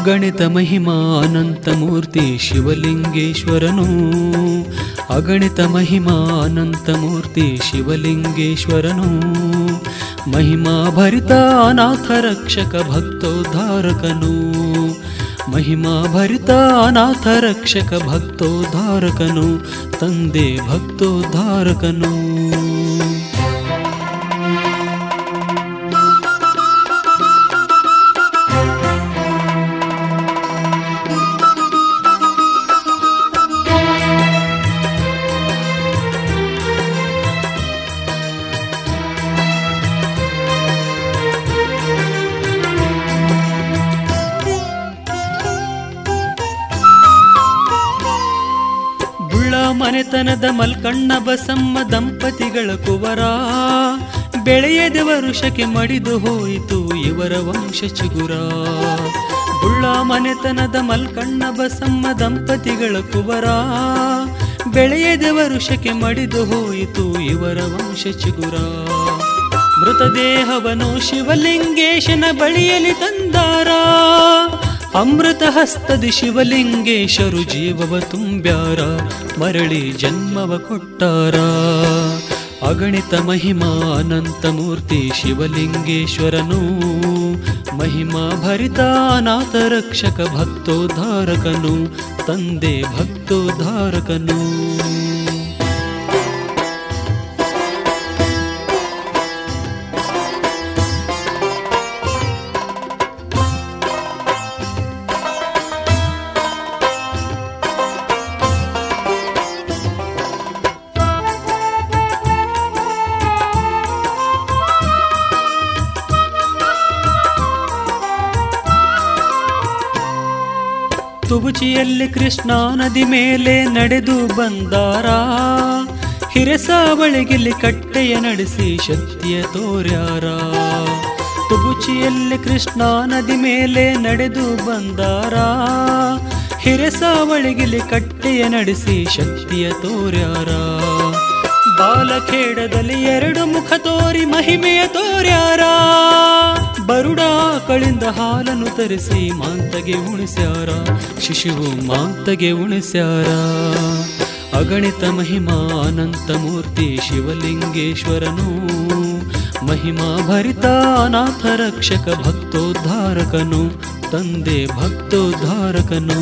ಅಗಣಿತ ಮಹಿಮಾ ಅನಂತ ಮೂರ್ತಿ ಶಿವಲಿಂಗೇಶ್ವರನು ಅಗಣಿತ ಮಹಿಮಾ ಅನಂತ ಮೂರ್ತಿ ಶಿವಲಿಂಗೇಶ್ವರನು ಮಹಿಮಾ ಭರಿತ ಅನಾಥ ರಕ್ಷಕ ಭಕ್ತೋದ್ಧಾರಕನು ಮಹಿಮಾ ಭರಿತ ಅನಾಥ ರಕ್ಷಕ ಭಕ್ತೋದ್ಧಾರಕನು ತಂದೆ ಭಕ್ತೋದ್ಧಾರಕನು ಬುಳ್ಳ ಮನೆತನದ ಮಲ್ಕಣ್ಣ ಬಸಮ್ಮ ದಂಪತಿಗಳ ಕುವರ ಬೆಳೆಯದ ವರುಷಕ್ಕೆ ಮಡಿದು ಹೋಯಿತು ಇವರ ವಂಶ ಚಿಗುರ ಬುಳ್ಳ ಮನೆತನದ ಮಲ್ಕಣ್ಣ ಬಸಮ್ಮ ದಂಪತಿಗಳ ಕುವರ ಬೆಳೆಯದ ವರುಷಕ್ಕೆ ಮಡಿದು ಹೋಯಿತು ಇವರ ವಂಶ ಚಿಗುರ ಮೃತದೇಹವನು ಶಿವಲಿಂಗೇಶನ ಬಳಿಯಲ್ಲಿ ತಂದಾರ ಅಮೃತ ಹಸ್ತದಿ ಶಿವಲಿಂಗೇಶರು ಜೀವವ ತುಂಬ್ಯಾರ ಮರಳಿ ಜನ್ಮವ ಕೊಟ್ಟಾರ ಅಗಣಿತ ಮಹಿಮಾ ಅನಂತ ಮೂರ್ತಿ ಶಿವಲಿಂಗೇಶ್ವರನು ಮಹಿಮಾ ಭರಿತ ಅನಾಥ ರಕ್ಷಕ ಭಕ್ತೋದ್ಧಾರಕನು ತಂದೆ ಭಕ್ತೋದ್ಧಾರಕನು ತುಬುಚಿಯಲ್ಲಿ ಕೃಷ್ಣಾ ನದಿ ಮೇಲೆ ನಡೆದು ಬಂದಾರ ಹಿರಸಾವಳಿಗೆಲ್ಲಿ ಕಟ್ಟೆಯ ನಡೆಸಿ ಶಕ್ತಿಯ ತೋರ್ಯಾರ ತುಬುಚಿಯಲ್ಲಿ ಕೃಷ್ಣಾ ನದಿ ಮೇಲೆ ನಡೆದು ಬಂದಾರ ಹಿರಸಾವಳಿಗೆಲ್ಲಿ ಕಟ್ಟೆಯ ನಡೆಸಿ ಶಕ್ತಿಯ ತೋರ್ಯಾರ ಬಾಲಖೇಡದಲ್ಲಿ ಎರಡು ಮುಖ ತೋರಿ ಮಹಿಮೆಯ ತೋರ್ಯಾರ ಬರುಡ ಕಳಿಂದ ಹಾಲನ್ನು ತರಿಸಿ ಮಾಂತಗೆ ಉಣಿಸ್ಯಾರ ಶಿಶುವು ಮಾಂತಗೆ ಉಣಿಸ್ಯಾರ ಅಗಣಿತ ಮಹಿಮಾ ಅನಂತ ಮೂರ್ತಿ ಶಿವಲಿಂಗೇಶ್ವರನು ಮಹಿಮಾ ಭರಿತ ಅನಾಥ ರಕ್ಷಕ ಭಕ್ತೋದ್ಧಾರಕನು ತಂದೆ ಭಕ್ತೋದ್ಧಾರಕನು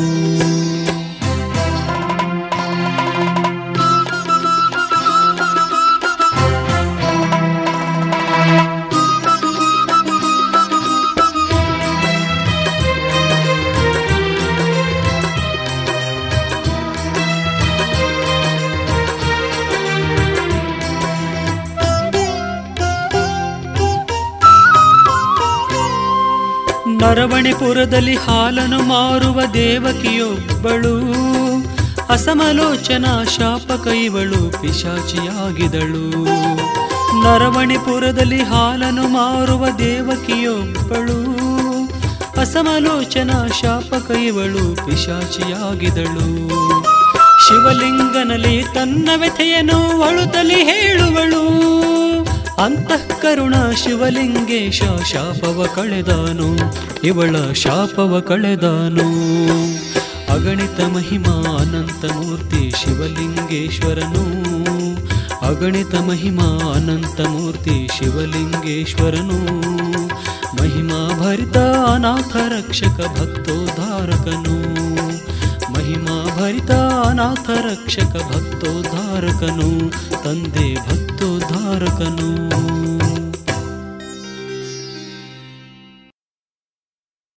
ನರವಣಿಪುರದಲ್ಲಿ ಹಾಲನ್ನು ಮಾರುವ ದೇವಕಿಯೊಬ್ಬಳು ಅಸಮಲೋಚನಾ ಶಾಪಕ ಇವಳು ಪಿಶಾಚಿಯಾಗಿದಳು ನರವಣಿಪುರದಲ್ಲಿ ಹಾಲನ್ನು ಮಾರುವ ದೇವಕಿಯೊಬ್ಬಳು ಅಸಮಲೋಚನಾ ಶಾಪಕ ಇವಳು ಪಿಶಾಚಿಯಾಗಿದಳು ಶಿವಲಿಂಗನಲ್ಲಿ ತನ್ನ ವ್ಯಥೆಯನ್ನು ಅಳುತ್ತಲಿ ಹೇಳುವಳು ಅಂತಃಕರುಣ ಶಿವಲಿಂಗೇಶ ಶಾಪವ ಕಳೆದಾನು ಇವಳ ಶಾಪವ ಕಳೆದಾನು ಅಗಣಿತ ಮಹಿಮಾ ಅನಂತ ಮೂರ್ತಿ ಶಿವಲಿಂಗೇಶ್ವರನು ಅಗಣಿತ ಮಹಿಮಾ ಅನಂತ ಮೂರ್ತಿ ಶಿವಲಿಂಗೇಶ್ವರನು ಮಹಿಮಾ ಭರಿತ ಅನಾಥ ರಕ್ಷಕ ಭಕ್ತೋದ್ಧಾರಕನು ಮಹಿಮಾ ಭರಿತ ಅನಾಥ ರಕ್ಷಕ ಭಕ್ತೋದ್ಧಾರಕನು ತಂದೆ ಭಕ್ತೋದ್ಧಾರಕನು